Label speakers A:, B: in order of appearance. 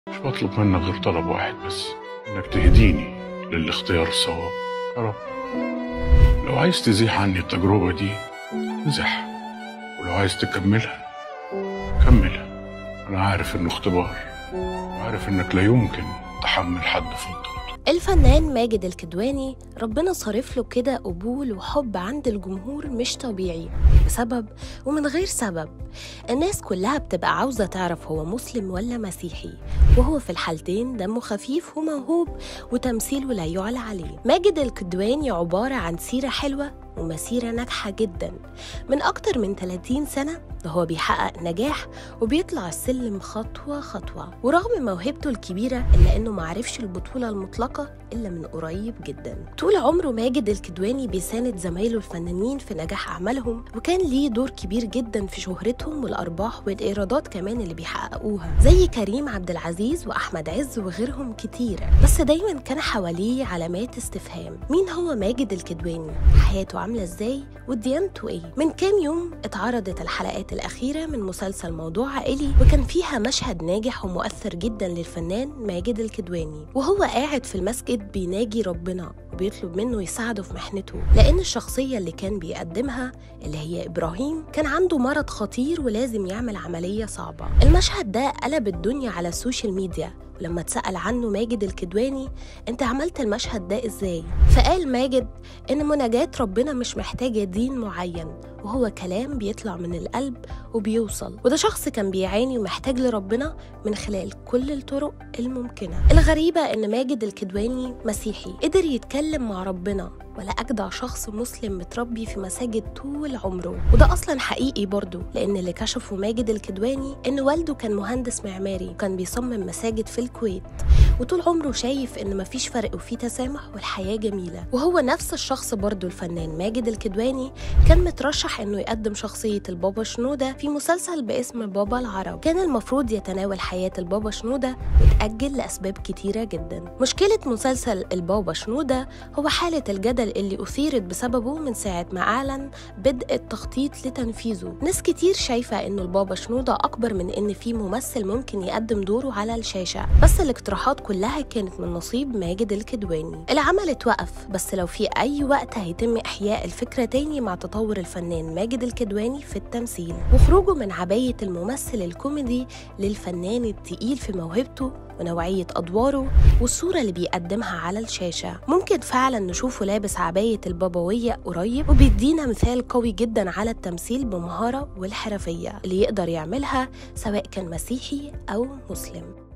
A: مش بطلب منك غير طلب واحد بس انك تهديني للاختيار الصواب يا رب لو عايز تزيح عني التجربة دي امزح ولو عايز تكملها كملها انا عارف انه اختبار وعارف انك لا يمكن تحمل حد فضل
B: الفنان ماجد الكدواني ربنا صارف له كده قبول وحب عند الجمهور مش طبيعي بسبب ومن غير سبب الناس كلها بتبقى عاوزة تعرف هو مسلم ولا مسيحي وهو في الحالتين دمه خفيف وموهوب وتمثيله لا يعلى عليه ماجد الكدواني عبارة عن سيرة حلوة ومسيرة ناجحة جدا من أكتر من 30 سنة وهو بيحقق نجاح وبيطلع السلم خطوة خطوة ورغم موهبته الكبيرة إلا إنه معرفش البطولة المطلقة إلا من قريب جدا طول عمره ماجد الكدواني بيساند زمايله الفنانين في نجاح أعمالهم وكان ليه دور كبير جدا في شهرتهم والأرباح والإيرادات كمان اللي بيحققوها زي كريم عبد العزيز وأحمد عز وغيرهم كتير بس دايما كان حواليه علامات استفهام مين هو ماجد الكدواني حياته عاملة ازاي وديانته ايه من كام يوم اتعرضت الحلقات الأخيرة من مسلسل موضوع عائلي وكان فيها مشهد ناجح ومؤثر جدا للفنان ماجد الكدواني وهو قاعد في المسجد بيناجي ربنا وبيطلب منه يساعده في محنته لأن الشخصية اللي كان بيقدمها اللي هي إبراهيم كان عنده مرض خطير ولازم يعمل عملية صعبة المشهد ده قلب الدنيا على السوشيال ميديا ولما اتسأل عنه ماجد الكدواني انت عملت المشهد ده ازاي فقال ماجد ان مناجاة ربنا مش محتاجة دين معين وهو كلام بيطلع من القلب وبيوصل وده شخص كان بيعاني ومحتاج لربنا من خلال كل الطرق الممكنة الغريبة ان ماجد الكدواني مسيحي قدر يتكلم مع ربنا ولا أجدع شخص مسلم متربي في مساجد طول عمره وده أصلا حقيقي برضه لأن اللي كشفه ماجد الكدواني إن والده كان مهندس معماري وكان بيصمم مساجد في الكويت وطول عمره شايف إن مفيش فرق وفي تسامح والحياة جميلة وهو نفس الشخص برضه الفنان ماجد الكدواني كان مترشح إنه يقدم شخصية البابا شنودة في مسلسل باسم بابا العرب كان المفروض يتناول حياة البابا شنودة وتأجل لأسباب كتيرة جدا مشكلة مسلسل البابا شنودة هو حالة الجدل اللي أثيرت بسببه من ساعة ما أعلن بدء التخطيط لتنفيذه ناس كتير شايفة إنه البابا شنودة أكبر من إن في ممثل ممكن يقدم دوره على الشاشة بس الاقتراحات كلها كانت من نصيب ماجد الكدواني العمل اتوقف بس لو في أي وقت هيتم إحياء الفكرة تاني مع تطور الفنان ماجد الكدواني في التمثيل وخروجه من عباية الممثل الكوميدي للفنان التقيل في موهبته ونوعية أدواره والصورة اللي بيقدمها على الشاشة ممكن فعلا نشوفه لابس عباية البابوية قريب وبيدينا مثال قوي جدا على التمثيل بمهارة والحرفية اللي يقدر يعملها سواء كان مسيحي أو مسلم